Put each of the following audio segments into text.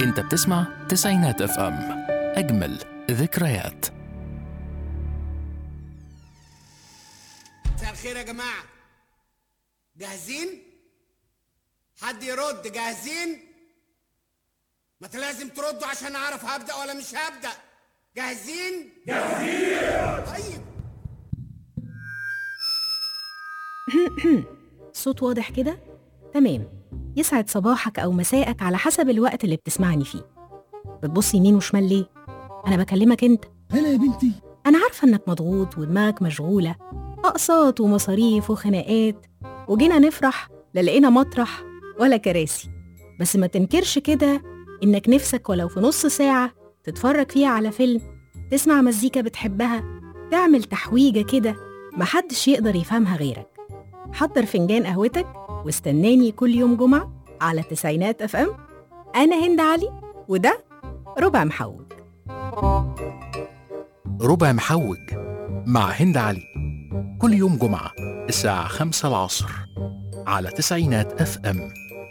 انت بتسمع تسعينات اف ام اجمل ذكريات مساء الخير يا جماعة جاهزين؟ حد يرد جاهزين؟ ما انت لازم تردوا عشان اعرف هبدأ ولا مش هبدأ جاهزين؟ جاهزين طيب صوت واضح كده؟ تمام يسعد صباحك أو مساءك على حسب الوقت اللي بتسمعني فيه بتبص يمين وشمال ليه؟ أنا بكلمك أنت هلا يا بنتي أنا عارفة إنك مضغوط ودماغك مشغولة أقساط ومصاريف وخناقات وجينا نفرح لا لقينا مطرح ولا كراسي بس ما تنكرش كده إنك نفسك ولو في نص ساعة تتفرج فيها على فيلم تسمع مزيكا بتحبها تعمل تحويجة كده محدش يقدر يفهمها غيرك حضر فنجان قهوتك واستناني كل يوم جمعة على تسعينات اف ام أنا هند علي وده ربع محوج ربع محوج مع هند علي كل يوم جمعة الساعة خمسة العصر على تسعينات اف ام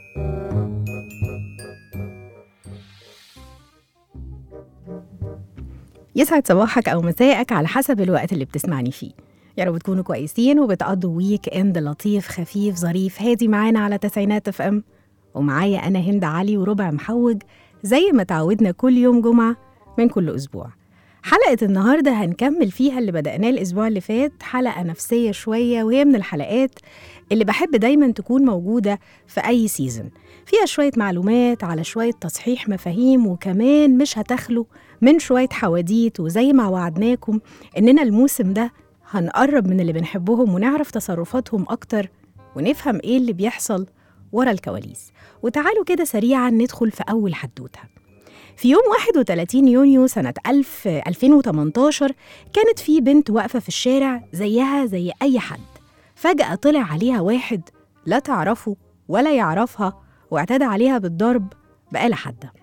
يسعد صباحك أو مساءك على حسب الوقت اللي بتسمعني فيه يا رب تكونوا كويسين وبتقضوا ويك اند لطيف خفيف ظريف هادي معانا على تسعينات اف ام ومعايا أنا هند علي وربع محوج زي ما تعودنا كل يوم جمعة من كل أسبوع حلقة النهاردة هنكمل فيها اللي بدأناه الأسبوع اللي فات حلقة نفسية شوية وهي من الحلقات اللي بحب دايما تكون موجودة في أي سيزن فيها شوية معلومات على شوية تصحيح مفاهيم وكمان مش هتخلو من شوية حواديت وزي ما وعدناكم إننا الموسم ده هنقرب من اللي بنحبهم ونعرف تصرفاتهم أكتر ونفهم إيه اللي بيحصل ورا الكواليس وتعالوا كده سريعا ندخل في أول حدوتة في يوم 31 يونيو سنة 1000 2018 كانت في بنت واقفة في الشارع زيها زي أي حد فجأة طلع عليها واحد لا تعرفه ولا يعرفها واعتدى عليها بالضرب بآلة حادة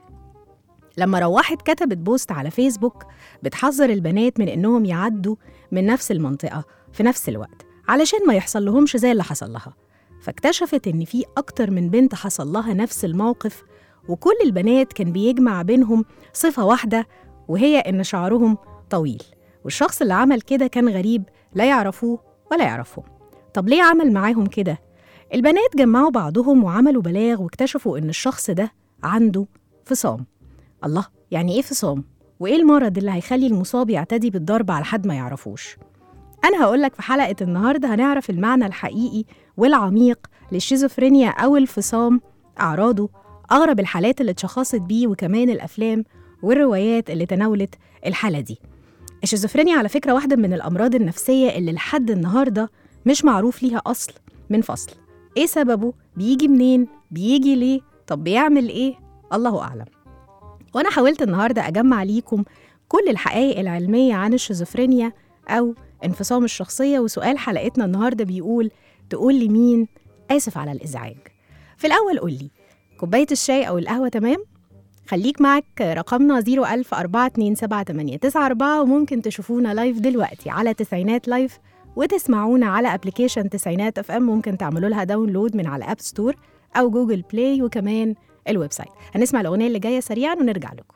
لما روحت كتبت بوست على فيسبوك بتحذر البنات من إنهم يعدوا من نفس المنطقة في نفس الوقت علشان ما يحصل لهمش زي اللي حصل لها فاكتشفت إن في أكتر من بنت حصل لها نفس الموقف وكل البنات كان بيجمع بينهم صفة واحدة وهي إن شعرهم طويل والشخص اللي عمل كده كان غريب لا يعرفوه ولا يعرفهم طب ليه عمل معاهم كده؟ البنات جمعوا بعضهم وعملوا بلاغ واكتشفوا إن الشخص ده عنده فصام الله يعني إيه فصام؟ وإيه المرض اللي هيخلي المصاب يعتدي بالضرب على حد ما يعرفوش؟ أنا هقولك في حلقة النهاردة هنعرف المعنى الحقيقي والعميق للشيزوفرينيا أو الفصام أعراضه أغرب الحالات اللي اتشخصت بيه وكمان الأفلام والروايات اللي تناولت الحالة دي الشيزوفرينيا على فكرة واحدة من الأمراض النفسية اللي لحد النهاردة مش معروف ليها أصل من فصل إيه سببه؟ بيجي منين؟ بيجي ليه؟ طب بيعمل إيه؟ الله أعلم وأنا حاولت النهاردة أجمع ليكم كل الحقائق العلمية عن الشيزوفرينيا أو انفصام الشخصية وسؤال حلقتنا النهاردة بيقول تقول لي مين؟ آسف على الإزعاج في الأول قول لي كوباية الشاي أو القهوة تمام؟ خليك معك رقمنا 010427894 وممكن تشوفونا لايف دلوقتي على تسعينات لايف وتسمعونا على ابلكيشن تسعينات اف ام ممكن تعملوا لها داونلود من على اب ستور او جوجل بلاي وكمان الويب سايت هنسمع الاغنيه اللي جايه سريعا ونرجع لكم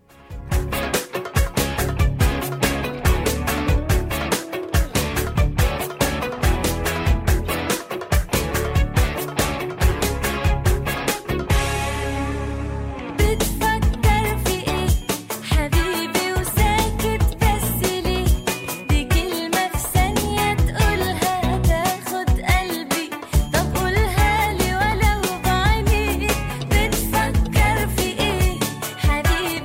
بتفكر في ايه حبيبي وساكت بس ليه دي كلمة في ثانية تقولها تاخد قلبي طب قولها لي ولو بعينيك بتفكر في ايه حبيبي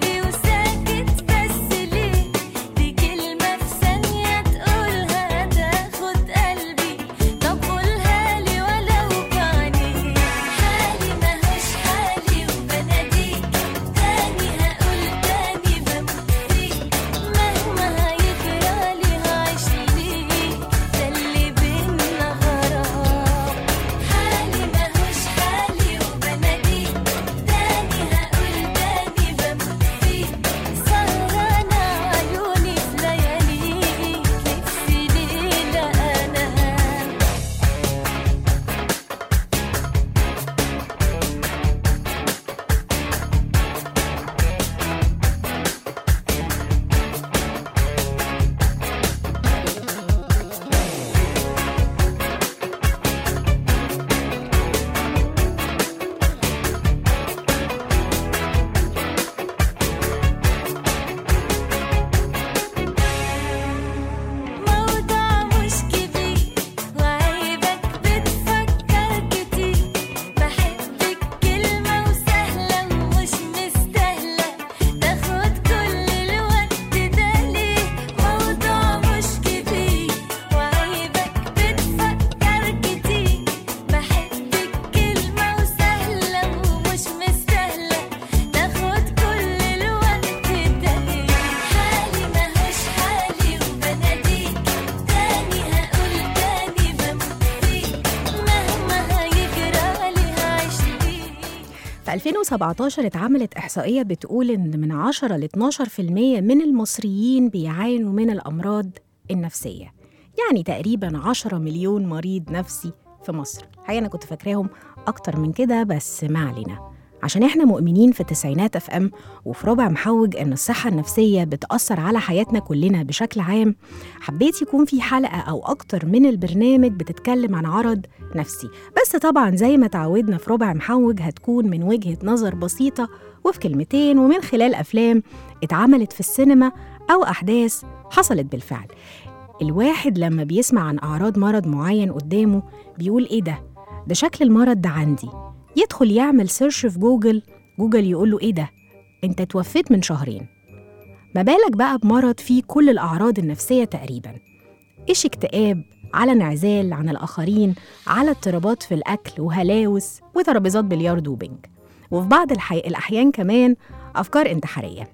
2017 اتعملت إحصائية بتقول إن من 10 ل 12% من المصريين بيعانوا من الأمراض النفسية يعني تقريبا 10 مليون مريض نفسي في مصر حقيقة أنا كنت فاكراهم أكتر من كده بس ما علينا عشان احنا مؤمنين في التسعينات اف ام وفي ربع محوج ان الصحة النفسية بتأثر على حياتنا كلنا بشكل عام حبيت يكون في حلقة أو أكتر من البرنامج بتتكلم عن عرض نفسي بس طبعا زي ما تعودنا في ربع محوج هتكون من وجهة نظر بسيطة وفي كلمتين ومن خلال أفلام اتعملت في السينما أو أحداث حصلت بالفعل الواحد لما بيسمع عن أعراض مرض معين قدامه بيقول إيه ده؟ ده شكل المرض ده عندي يدخل يعمل سيرش في جوجل جوجل يقول له إيه ده؟ أنت توفيت من شهرين ما بالك بقى بمرض فيه كل الأعراض النفسية تقريبا إيش اكتئاب على انعزال عن الآخرين على اضطرابات في الأكل وهلاوس وترابيزات بلياردو وبنج وفي بعض الحي... الأحيان كمان أفكار انتحارية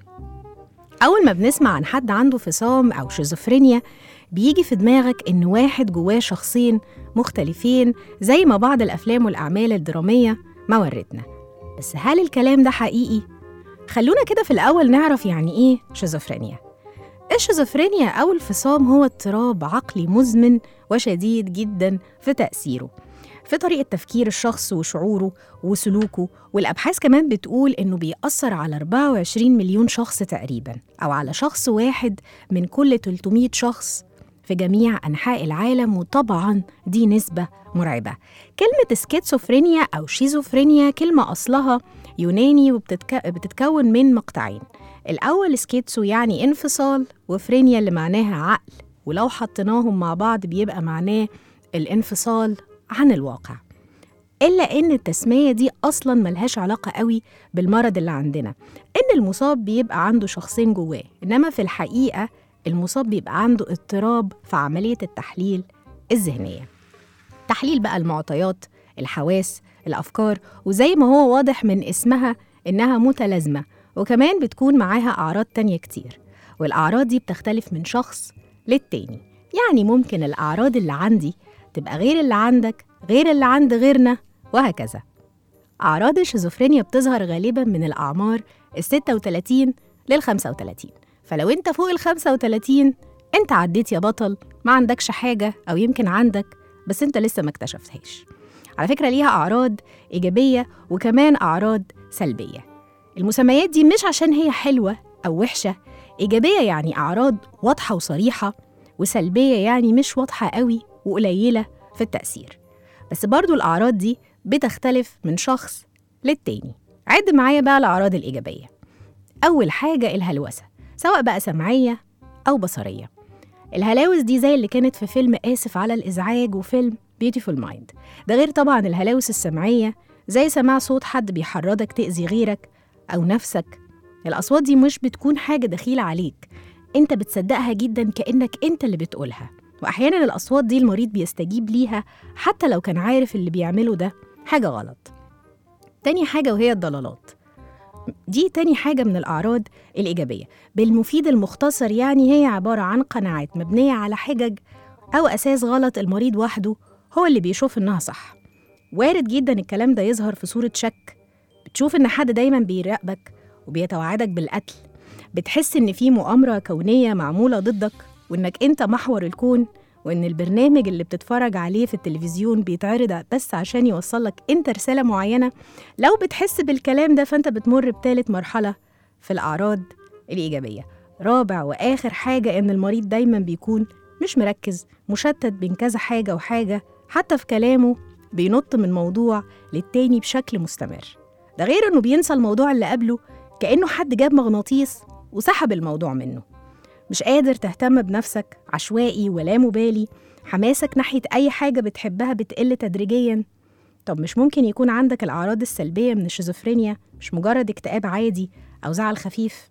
أول ما بنسمع عن حد عنده فصام أو شيزوفرينيا بيجي في دماغك إن واحد جواه شخصين مختلفين زي ما بعض الأفلام والأعمال الدرامية ما ورتنا بس هل الكلام ده حقيقي؟ خلونا كده في الأول نعرف يعني إيه شيزوفرينيا الشيزوفرينيا أو الفصام هو اضطراب عقلي مزمن وشديد جدا في تأثيره في طريقة تفكير الشخص وشعوره وسلوكه والأبحاث كمان بتقول إنه بيأثر على 24 مليون شخص تقريبا أو على شخص واحد من كل 300 شخص في جميع أنحاء العالم وطبعا دي نسبة مرعبة كلمة سكيتسوفرينيا أو شيزوفرينيا كلمة أصلها يوناني وبتتكون من مقطعين الأول سكيتسو يعني انفصال وفرينيا اللي معناها عقل ولو حطيناهم مع بعض بيبقى معناه الانفصال عن الواقع إلا إن التسمية دي أصلاً ملهاش علاقة قوي بالمرض اللي عندنا إن المصاب بيبقى عنده شخصين جواه إنما في الحقيقة المصاب بيبقى عنده اضطراب في عملية التحليل الذهنية تحليل بقى المعطيات الحواس الأفكار وزي ما هو واضح من اسمها إنها متلازمة وكمان بتكون معاها أعراض تانية كتير والأعراض دي بتختلف من شخص للتاني يعني ممكن الأعراض اللي عندي تبقى غير اللي عندك غير اللي عند غيرنا وهكذا أعراض الشيزوفرينيا بتظهر غالبا من الأعمار ال 36 لل 35 فلو أنت فوق ال 35 أنت عديت يا بطل ما عندكش حاجة أو يمكن عندك بس أنت لسه ما اكتشفتهاش على فكرة ليها أعراض إيجابية وكمان أعراض سلبية المسميات دي مش عشان هي حلوة أو وحشة إيجابية يعني أعراض واضحة وصريحة وسلبية يعني مش واضحة قوي وقليلة في التأثير بس برضو الأعراض دي بتختلف من شخص للتاني عد معايا بقى الأعراض الإيجابية أول حاجة الهلوسة سواء بقى سمعية أو بصرية الهلاوس دي زي اللي كانت في فيلم آسف على الإزعاج وفيلم Beautiful Mind ده غير طبعا الهلاوس السمعية زي سماع صوت حد بيحرضك تأذي غيرك أو نفسك الأصوات دي مش بتكون حاجة دخيلة عليك أنت بتصدقها جدا كأنك أنت اللي بتقولها وأحيانا الأصوات دي المريض بيستجيب ليها حتى لو كان عارف اللي بيعمله ده حاجة غلط تاني حاجة وهي الضلالات دي تاني حاجة من الأعراض الإيجابية بالمفيد المختصر يعني هي عبارة عن قناعات مبنية على حجج أو أساس غلط المريض وحده هو اللي بيشوف إنها صح وارد جدا الكلام ده يظهر في صورة شك بتشوف إن حد دايما بيراقبك وبيتوعدك بالقتل بتحس إن في مؤامرة كونية معمولة ضدك وإنك أنت محور الكون وإن البرنامج اللي بتتفرج عليه في التلفزيون بيتعرض بس عشان يوصلك أنت رسالة معينة لو بتحس بالكلام ده فأنت بتمر بتالت مرحلة في الأعراض الإيجابية رابع وآخر حاجة إن المريض دايما بيكون مش مركز مشتت بين كذا حاجة وحاجة حتى في كلامه بينط من موضوع للتاني بشكل مستمر ده غير إنه بينسى الموضوع اللي قبله كأنه حد جاب مغناطيس وسحب الموضوع منه مش قادر تهتم بنفسك عشوائي ولا مبالي حماسك ناحية أي حاجة بتحبها بتقل تدريجيا طب مش ممكن يكون عندك الأعراض السلبية من الشيزوفرينيا مش مجرد اكتئاب عادي أو زعل خفيف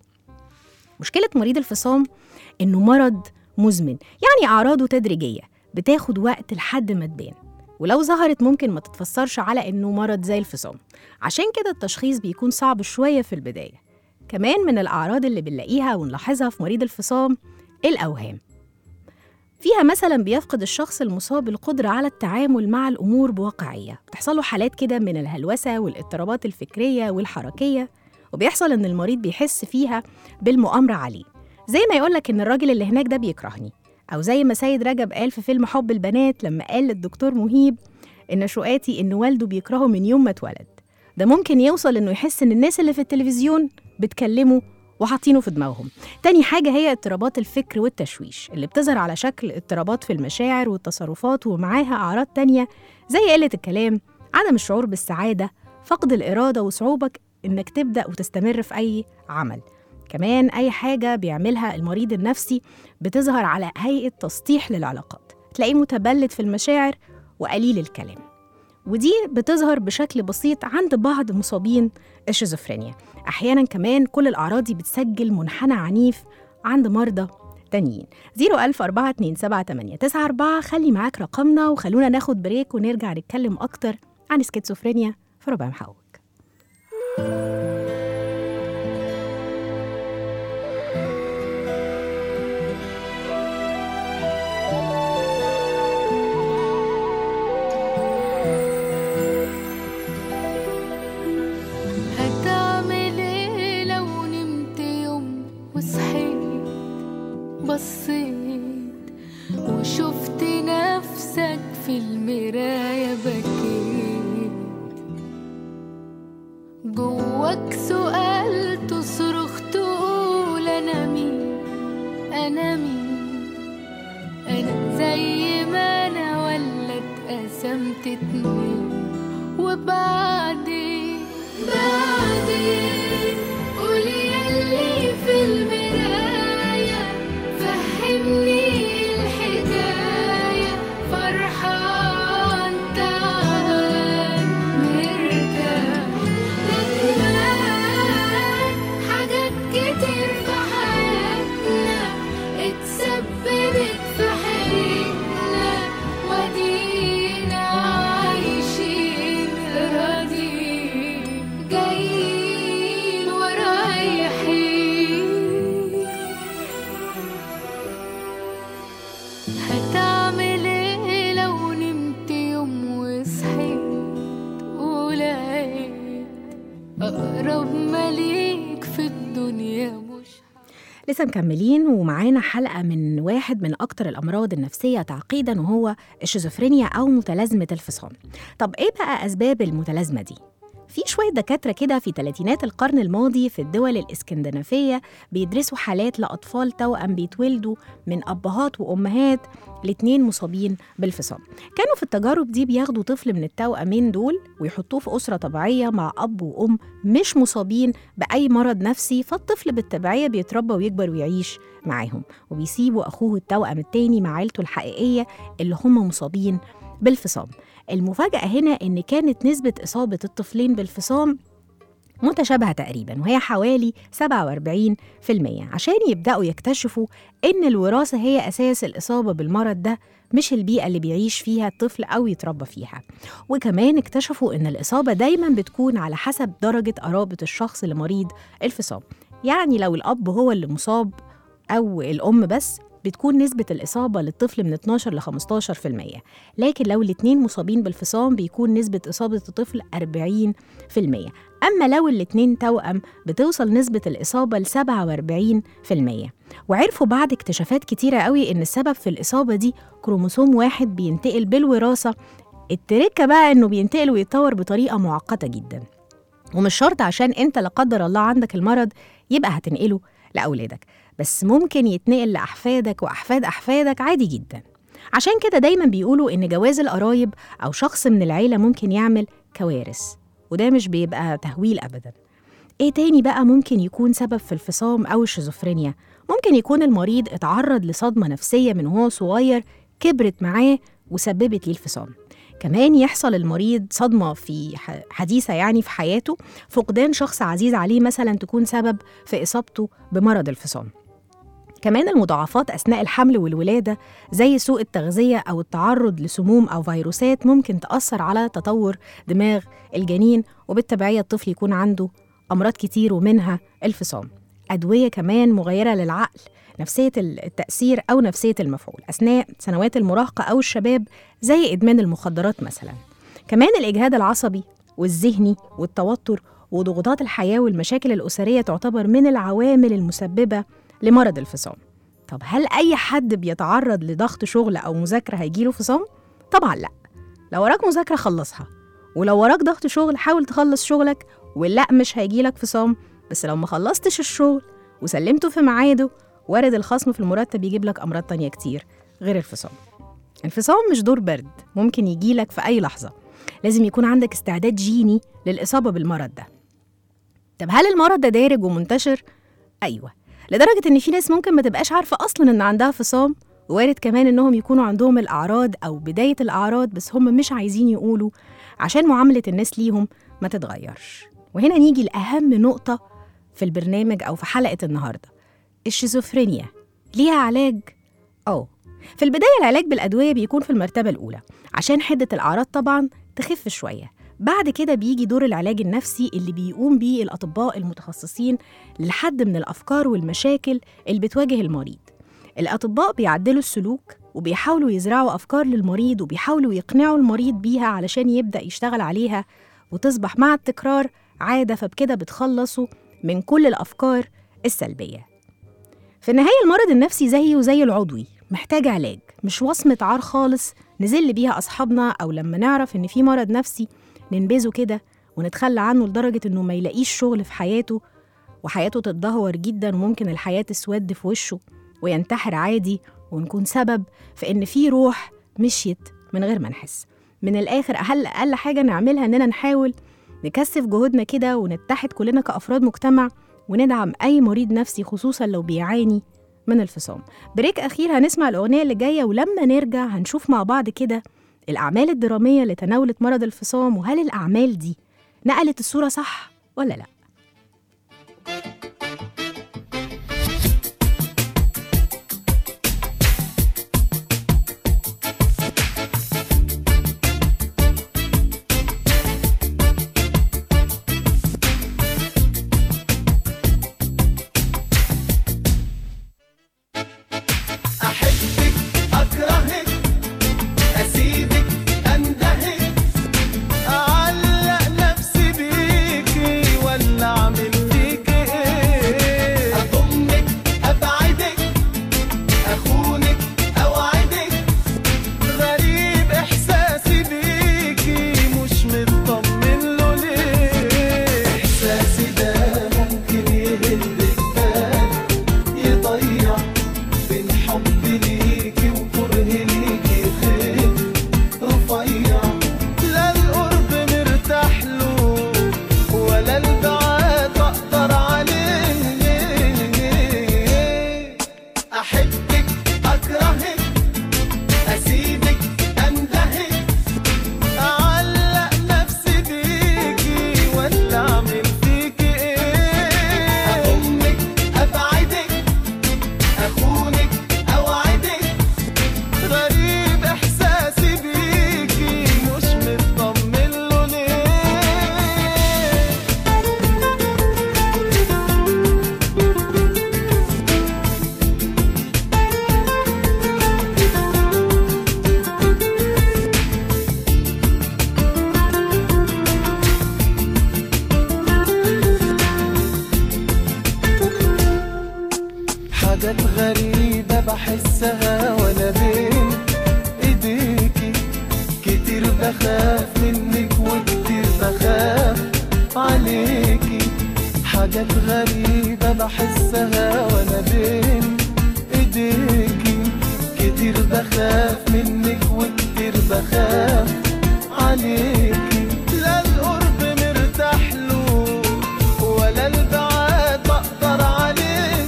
مشكلة مريض الفصام إنه مرض مزمن يعني أعراضه تدريجية بتاخد وقت لحد ما تبان ولو ظهرت ممكن ما تتفسرش على إنه مرض زي الفصام عشان كده التشخيص بيكون صعب شوية في البداية كمان من الأعراض اللي بنلاقيها ونلاحظها في مريض الفصام الأوهام فيها مثلا بيفقد الشخص المصاب القدرة على التعامل مع الأمور بواقعية بتحصل له حالات كده من الهلوسة والاضطرابات الفكرية والحركية وبيحصل إن المريض بيحس فيها بالمؤامرة عليه زي ما يقولك إن الراجل اللي هناك ده بيكرهني أو زي ما سيد رجب قال في فيلم حب البنات لما قال للدكتور مهيب إن شقاتي إن والده بيكرهه من يوم ما اتولد ده ممكن يوصل إنه يحس إن الناس اللي في التلفزيون بتكلمه وحاطينه في دماغهم تاني حاجة هي اضطرابات الفكر والتشويش اللي بتظهر على شكل اضطرابات في المشاعر والتصرفات ومعاها أعراض تانية زي قلة الكلام عدم الشعور بالسعادة فقد الإرادة وصعوبة إنك تبدأ وتستمر في أي عمل كمان أي حاجة بيعملها المريض النفسي بتظهر على هيئة تسطيح للعلاقات تلاقيه متبلد في المشاعر وقليل الكلام ودي بتظهر بشكل بسيط عند بعض مصابين الشيزوفرينيا أحيانا كمان كل الأعراض دي بتسجل منحنى عنيف عند مرضى تانيين 010427894 خلي معاك رقمنا وخلونا ناخد بريك ونرجع نتكلم أكتر عن سكيزوفرينيا في ربع محوج هتعمل ايه لو نمت يوم وصحيت بصيت وشفت نفسك في المراية بكيت جواك سؤال تصرخ تقول انا مين انا مين انا زي ما انا ولا اتقسمت اتنين وبعدين بعدين قولي ياللي في المراية فهمني الحكاية فرحان تعبان مرتاح ندمان حاجات كتير في حياتنا اتسببت في حياتنا ودينا عايشين راضيين جايين ورايحين هتعمل ايه لو نمت يوم وصحيت ولقيت اقرب مليك في الدنيا مش لسه مكملين ومعانا حلقة من واحد من أكتر الأمراض النفسية تعقيدا وهو الشيزوفرينيا أو متلازمة الفصام طب إيه بقى أسباب المتلازمة دي؟ في شوية دكاترة كده في تلاتينات القرن الماضي في الدول الإسكندنافية بيدرسوا حالات لأطفال توأم بيتولدوا من أبهات وأمهات الاتنين مصابين بالفصام كانوا في التجارب دي بياخدوا طفل من التوأمين دول ويحطوه في أسرة طبيعية مع أب وأم مش مصابين بأي مرض نفسي فالطفل بالتبعية بيتربى ويكبر ويعيش معاهم وبيسيبوا أخوه التوأم التاني مع عيلته الحقيقية اللي هم مصابين بالفصام المفاجأة هنا إن كانت نسبة إصابة الطفلين بالفصام متشابهة تقريبا وهي حوالي 47% عشان يبدأوا يكتشفوا إن الوراثة هي أساس الإصابة بالمرض ده مش البيئة اللي بيعيش فيها الطفل أو يتربى فيها وكمان اكتشفوا إن الإصابة دايما بتكون على حسب درجة قرابة الشخص لمريض الفصام يعني لو الأب هو اللي مصاب أو الأم بس بتكون نسبة الإصابة للطفل من 12 ل 15% لكن لو الاتنين مصابين بالفصام بيكون نسبة إصابة الطفل 40% أما لو الاتنين توأم بتوصل نسبة الإصابة ل 47% وعرفوا بعد اكتشافات كتيرة قوي إن السبب في الإصابة دي كروموسوم واحد بينتقل بالوراثة التركة بقى إنه بينتقل ويتطور بطريقة معقدة جدا ومش شرط عشان انت لا قدر الله عندك المرض يبقى هتنقله لاولادك بس ممكن يتنقل لاحفادك واحفاد احفادك عادي جدا عشان كده دايما بيقولوا ان جواز القرايب او شخص من العيله ممكن يعمل كوارث وده مش بيبقى تهويل ابدا ايه تاني بقى ممكن يكون سبب في الفصام او الشيزوفرينيا ممكن يكون المريض اتعرض لصدمه نفسيه من وهو صغير كبرت معاه وسببت ليه الفصام كمان يحصل المريض صدمة في ح- حديثة يعني في حياته فقدان شخص عزيز عليه مثلا تكون سبب في إصابته بمرض الفصام كمان المضاعفات أثناء الحمل والولادة زي سوء التغذية أو التعرض لسموم أو فيروسات ممكن تأثر على تطور دماغ الجنين وبالتبعية الطفل يكون عنده أمراض كتير ومنها الفصام أدوية كمان مغيرة للعقل نفسية التأثير أو نفسية المفعول أثناء سنوات المراهقة أو الشباب زي إدمان المخدرات مثلا كمان الإجهاد العصبي والذهني والتوتر وضغوطات الحياة والمشاكل الأسرية تعتبر من العوامل المسببة لمرض الفصام طب هل أي حد بيتعرض لضغط شغل أو مذاكرة هيجيله فصام؟ طبعا لأ لو وراك مذاكرة خلصها ولو وراك ضغط شغل حاول تخلص شغلك ولا مش هيجيلك فصام بس لو ما خلصتش الشغل وسلمته في ميعاده وارد الخصم في المرتب يجيب لك أمراض تانية كتير غير الفصام الفصام مش دور برد ممكن يجيلك في أي لحظة لازم يكون عندك استعداد جيني للإصابة بالمرض ده طب هل المرض ده دارج ومنتشر؟ أيوة لدرجة إن في ناس ممكن ما تبقاش عارفة أصلا إن عندها فصام وارد كمان إنهم يكونوا عندهم الأعراض أو بداية الأعراض بس هم مش عايزين يقولوا عشان معاملة الناس ليهم ما تتغيرش وهنا نيجي لأهم نقطة في البرنامج أو في حلقة النهاردة الشيزوفرينيا ليها علاج؟ أه في البداية العلاج بالأدوية بيكون في المرتبة الأولى عشان حدة الأعراض طبعا تخف شوية بعد كده بيجي دور العلاج النفسي اللي بيقوم بيه الأطباء المتخصصين لحد من الأفكار والمشاكل اللي بتواجه المريض الأطباء بيعدلوا السلوك وبيحاولوا يزرعوا أفكار للمريض وبيحاولوا يقنعوا المريض بيها علشان يبدأ يشتغل عليها وتصبح مع التكرار عادة فبكده بتخلصوا من كل الأفكار السلبية في النهاية المرض النفسي زيه وزي العضوي محتاج علاج مش وصمة عار خالص نزل بيها أصحابنا أو لما نعرف إن في مرض نفسي ننبذه كده ونتخلى عنه لدرجة إنه ما يلاقيش شغل في حياته وحياته تتدهور جدا وممكن الحياة تسود في وشه وينتحر عادي ونكون سبب في إن في روح مشيت من غير ما نحس من الآخر أقل أقل حاجة نعملها إننا نحاول نكثف جهودنا كده ونتحد كلنا كأفراد مجتمع وندعم أي مريض نفسي خصوصا لو بيعاني من الفصام بريك أخير هنسمع الأغنية اللي جاية ولما نرجع هنشوف مع بعض كده الأعمال الدرامية اللي تناولت مرض الفصام وهل الأعمال دي نقلت الصورة صح ولا لأ أحبك أكرهك أسيبك أندهك أعلق نفسي بيكي ولا أعمل فيكي إيه أضمك أبعدك أخونك أوعدك غريب إحساسي بيكي مش مطمن له ليه إحساسي ده ممكن يهدك يضيع بين حب ليكي وكره ليكي خير رفيع لا القرب مرتاح له ولا البعاد اقدر عليه احبك اكرهك اسيبك اندهك اعلق نفسي بيكي ولا اعمل فيكي ايه اضمك ابعدك أخونك أوعدك غريب إحساسي بيكي مش مطمن له ليه حاجات غريبة بحسها وانا بين ايديكي كتير بخاف منك وكتير بخاف عليكي حاجات غريبة بحسها وانا بين ايديكي كتير بخاف منك وكتير بخاف عليكي لا القرب مرتاح له ولا البعاد بقدر عليه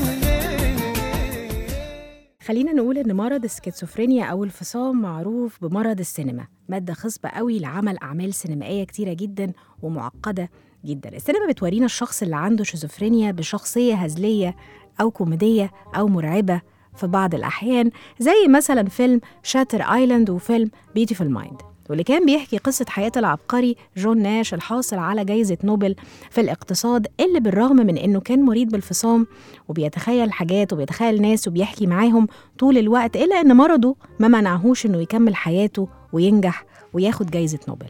خلينا نقول إن مرض السكيزوفرينيا أو الفصام معروف بمرض السينما مادة خصبة قوي لعمل أعمال سينمائية كتيرة جدا ومعقدة جدا السينما بتورينا الشخص اللي عنده شيزوفرينيا بشخصية هزلية أو كوميدية أو مرعبة في بعض الأحيان زي مثلا فيلم شاتر آيلاند وفيلم بيوتيفul مايند واللي كان بيحكي قصة حياة العبقري جون ناش الحاصل على جايزة نوبل في الاقتصاد اللي بالرغم من إنه كان مريض بالفصام وبيتخيل حاجات وبيتخيل ناس وبيحكي معاهم طول الوقت إلا إن مرضه ما منعهوش إنه يكمل حياته وينجح وياخد جايزة نوبل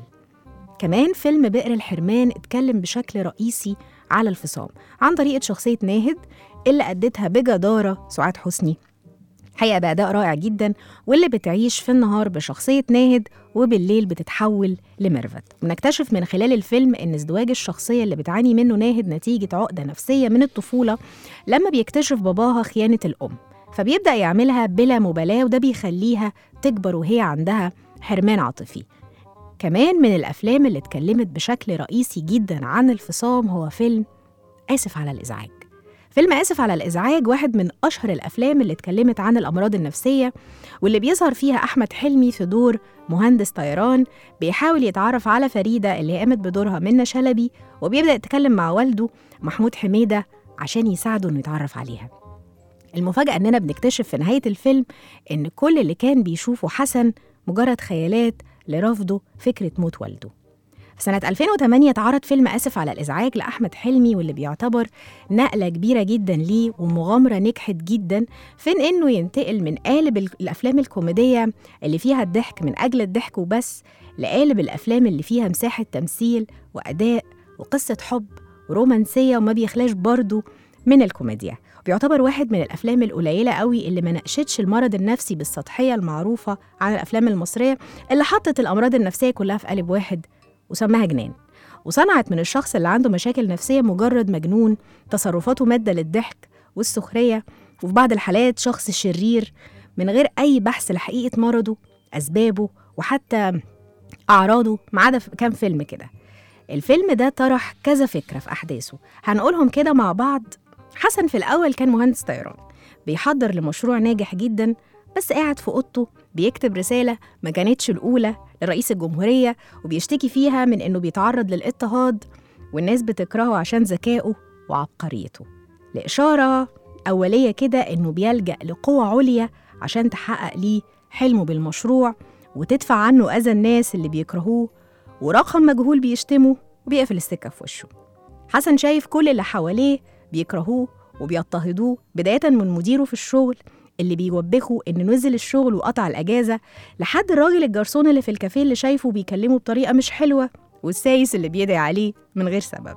كمان فيلم بئر الحرمان اتكلم بشكل رئيسي على الفصام عن طريقة شخصية ناهد اللي أدتها بجدارة سعاد حسني حقيقة بأداء رائع جدا واللي بتعيش في النهار بشخصية ناهد وبالليل بتتحول لميرفت ونكتشف من خلال الفيلم إن ازدواج الشخصية اللي بتعاني منه ناهد نتيجة عقدة نفسية من الطفولة لما بيكتشف باباها خيانة الأم فبيبدأ يعملها بلا مبالاة وده بيخليها تكبر وهي عندها حرمان عاطفي كمان من الأفلام اللي اتكلمت بشكل رئيسي جدا عن الفصام هو فيلم آسف على الإزعاج فيلم آسف على الإزعاج واحد من أشهر الأفلام اللي اتكلمت عن الأمراض النفسية واللي بيظهر فيها أحمد حلمي في دور مهندس طيران بيحاول يتعرف على فريدة اللي قامت بدورها منة شلبي وبيبدأ يتكلم مع والده محمود حميدة عشان يساعده إنه يتعرف عليها المفاجأة إننا بنكتشف في نهاية الفيلم إن كل اللي كان بيشوفه حسن مجرد خيالات لرفضه فكرة موت والده في سنة 2008 اتعرض فيلم آسف على الإزعاج لأحمد حلمي واللي بيعتبر نقلة كبيرة جدا ليه ومغامرة نجحت جدا في إنه ينتقل من قالب ال- الأفلام الكوميدية اللي فيها الضحك من أجل الضحك وبس لقالب الأفلام اللي فيها مساحة تمثيل وأداء وقصة حب ورومانسية وما بيخلاش برضه من الكوميديا بيعتبر واحد من الأفلام القليلة قوي اللي ما ناقشتش المرض النفسي بالسطحية المعروفة عن الأفلام المصرية اللي حطت الأمراض النفسية كلها في قالب واحد وسماها جنان وصنعت من الشخص اللي عنده مشاكل نفسية مجرد مجنون تصرفاته مادة للضحك والسخرية وفي بعض الحالات شخص شرير من غير أي بحث لحقيقة مرضه أسبابه وحتى أعراضه ما عدا في كام فيلم كده الفيلم ده طرح كذا فكرة في أحداثه هنقولهم كده مع بعض حسن في الأول كان مهندس طيران بيحضر لمشروع ناجح جدا بس قاعد في أوضته بيكتب رسالة ما كانتش الأولى لرئيس الجمهورية وبيشتكي فيها من إنه بيتعرض للاضطهاد والناس بتكرهه عشان ذكائه وعبقريته لإشارة أولية كده إنه بيلجأ لقوة عليا عشان تحقق ليه حلمه بالمشروع وتدفع عنه أذى الناس اللي بيكرهوه ورقم مجهول بيشتمه وبيقفل السكة في وشه حسن شايف كل اللي حواليه بيكرهوه وبيضطهدوه بداية من مديره في الشغل اللي بيوبخه إنه نزل الشغل وقطع الأجازة لحد الراجل الجرسون اللي في الكافيه اللي شايفه بيكلمه بطريقة مش حلوة والسايس اللي بيدعي عليه من غير سبب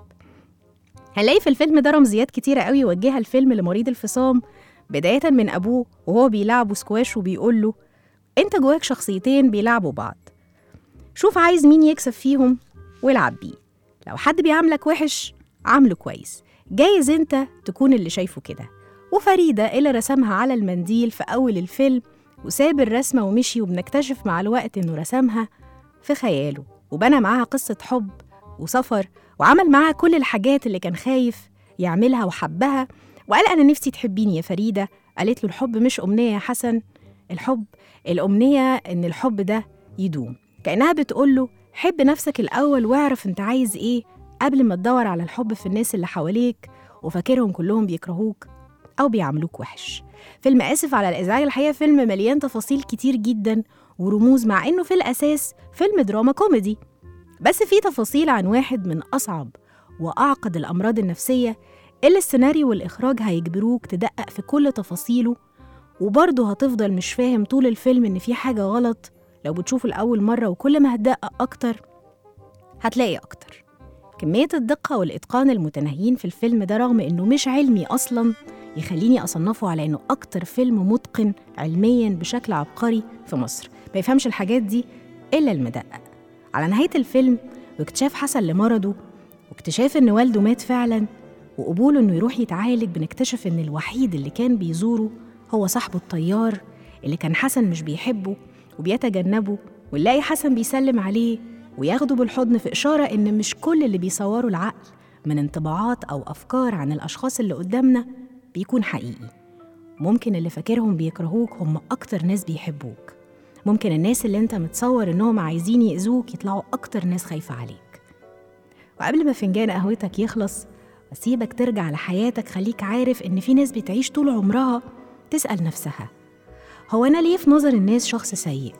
هنلاقي في الفيلم ده رمزيات كتيرة قوي يوجهها الفيلم لمريض الفصام بداية من أبوه وهو بيلعبه سكواش وبيقول له أنت جواك شخصيتين بيلعبوا بعض شوف عايز مين يكسب فيهم والعب بيه لو حد بيعاملك وحش عامله كويس جايز انت تكون اللي شايفه كده وفريدة اللي رسمها على المنديل في أول الفيلم وساب الرسمة ومشي وبنكتشف مع الوقت إنه رسمها في خياله وبنى معاها قصة حب وسفر وعمل معاها كل الحاجات اللي كان خايف يعملها وحبها وقال أنا نفسي تحبيني يا فريدة قالت له الحب مش أمنية يا حسن الحب الأمنية إن الحب ده يدوم كأنها بتقول له حب نفسك الأول واعرف أنت عايز إيه قبل ما تدور على الحب في الناس اللي حواليك وفاكرهم كلهم بيكرهوك أو بيعاملوك وحش فيلم آسف على الإزعاج الحقيقة فيلم مليان تفاصيل كتير جدا ورموز مع إنه في الأساس فيلم دراما كوميدي بس فيه تفاصيل عن واحد من أصعب وأعقد الأمراض النفسية اللي السيناريو والإخراج هيجبروك تدقق في كل تفاصيله وبرضه هتفضل مش فاهم طول الفيلم إن في حاجة غلط لو بتشوفه لأول مرة وكل ما هتدقق أكتر هتلاقي أكتر كمية الدقة والإتقان المتناهيين في الفيلم ده رغم إنه مش علمي أصلاً يخليني أصنفه على إنه أكتر فيلم متقن علمياً بشكل عبقري في مصر ما يفهمش الحاجات دي إلا المدقق على نهاية الفيلم واكتشاف حسن لمرضه واكتشاف إن والده مات فعلاً وقبوله إنه يروح يتعالج بنكتشف إن الوحيد اللي كان بيزوره هو صاحبه الطيار اللي كان حسن مش بيحبه وبيتجنبه ونلاقي حسن بيسلم عليه وياخده بالحضن في إشارة إن مش كل اللي بيصوره العقل من انطباعات أو أفكار عن الأشخاص اللي قدامنا بيكون حقيقي ممكن اللي فاكرهم بيكرهوك هم أكتر ناس بيحبوك ممكن الناس اللي انت متصور إنهم عايزين يأذوك يطلعوا أكتر ناس خايفة عليك وقبل ما فنجان قهوتك يخلص واسيبك ترجع لحياتك خليك عارف إن في ناس بتعيش طول عمرها تسأل نفسها هو أنا ليه في نظر الناس شخص سيء؟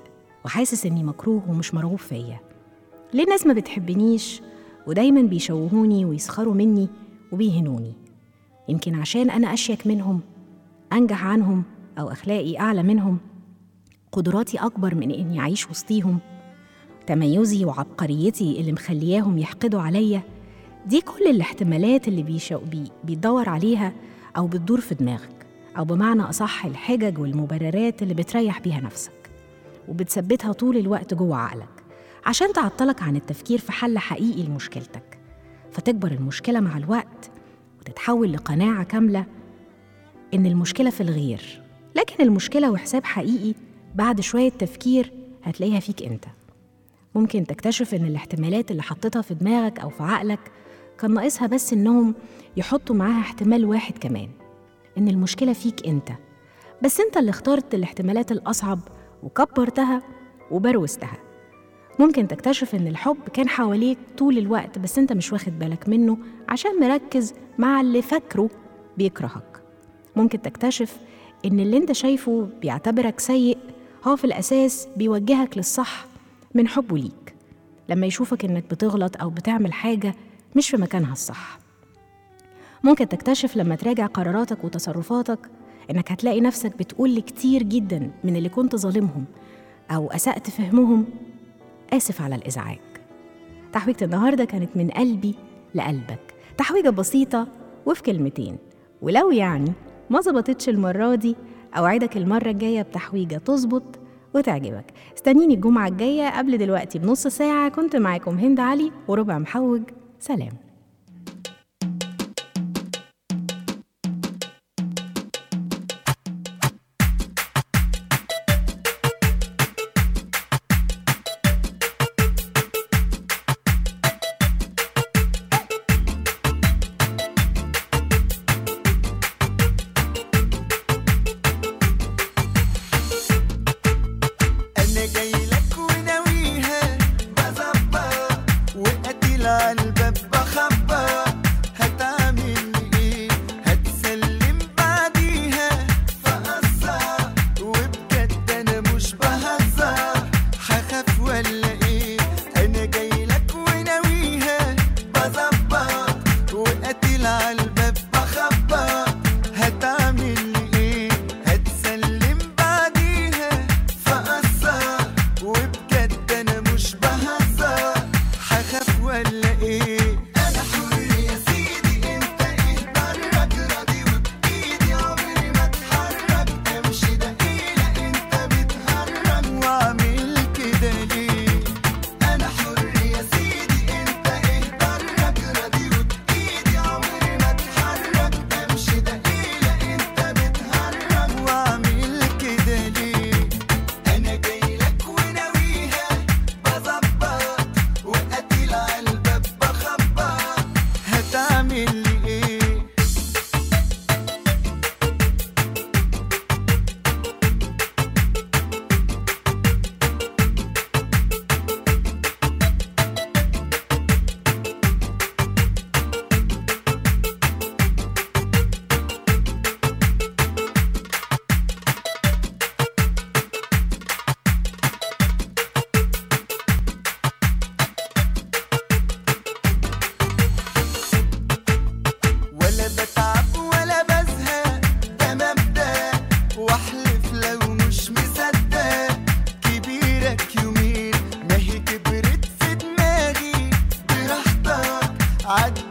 وحاسس إني مكروه ومش مرغوب فيا ليه الناس ما بتحبنيش ودايما بيشوهوني ويسخروا مني وبيهنوني يمكن عشان أنا أشيك منهم أنجح عنهم أو أخلاقي أعلى منهم قدراتي أكبر من إني أعيش وسطيهم تميزي وعبقريتي اللي مخلياهم يحقدوا عليا دي كل الاحتمالات اللي بيشو بي بيدور عليها أو بتدور في دماغك أو بمعنى أصح الحجج والمبررات اللي بتريح بيها نفسك وبتثبتها طول الوقت جوه عقلك عشان تعطلك عن التفكير في حل حقيقي لمشكلتك فتكبر المشكلة مع الوقت وتتحول لقناعة كاملة إن المشكلة في الغير لكن المشكلة وحساب حقيقي بعد شوية تفكير هتلاقيها فيك أنت ممكن تكتشف إن الاحتمالات اللي حطيتها في دماغك أو في عقلك كان ناقصها بس إنهم يحطوا معاها احتمال واحد كمان إن المشكلة فيك أنت بس أنت اللي اخترت الاحتمالات الأصعب وكبرتها وبروزتها ممكن تكتشف إن الحب كان حواليك طول الوقت بس أنت مش واخد بالك منه عشان مركز مع اللي فاكره بيكرهك ممكن تكتشف إن اللي أنت شايفه بيعتبرك سيء هو في الأساس بيوجهك للصح من حبه ليك لما يشوفك إنك بتغلط أو بتعمل حاجة مش في مكانها الصح ممكن تكتشف لما تراجع قراراتك وتصرفاتك إنك هتلاقي نفسك بتقول لكتير جدا من اللي كنت ظالمهم أو أسأت فهمهم آسف على الإزعاج تحويجة النهاردة كانت من قلبي لقلبك تحويجة بسيطة وفي كلمتين ولو يعني ما ظبطتش المرة دي أوعدك المرة الجاية بتحويجة تظبط وتعجبك استنيني الجمعة الجاية قبل دلوقتي بنص ساعة كنت معاكم هند علي وربع محوج سلام انا جاي لك وناويها بظبط وقتل على الباب بخبط هتعمل ايه هتسلم بعديها فقصر وبجد انا مش بهزر هخاف ولا ايه انا جاي لك وناويها بظبط وقتل على الباب بخبط هتعمل ايه هتسلم بعديها فقصر وبجد انا مش بهزر هخاف ولا ايه انا حر يا سيدي انت ايه ضرك راضي وبايدي عمري ما اتحرك امشي دقيقة انت بتهرج واعمل كده ليه انا حر يا سيدي انت ايه ضرك راضي وبايدي عمري ما اتحرك امشي دقيقة انت بتهرج واعمل كده ليه انا جاي لك وناويها بظبط وقتل على الباب بخبط هتعمل لي ايه ولا بتعب ولا بزهق ده مبدأ واحلف لو مش مصدق كبيرك يومين ما هي كبرت في دماغي براحتك عدي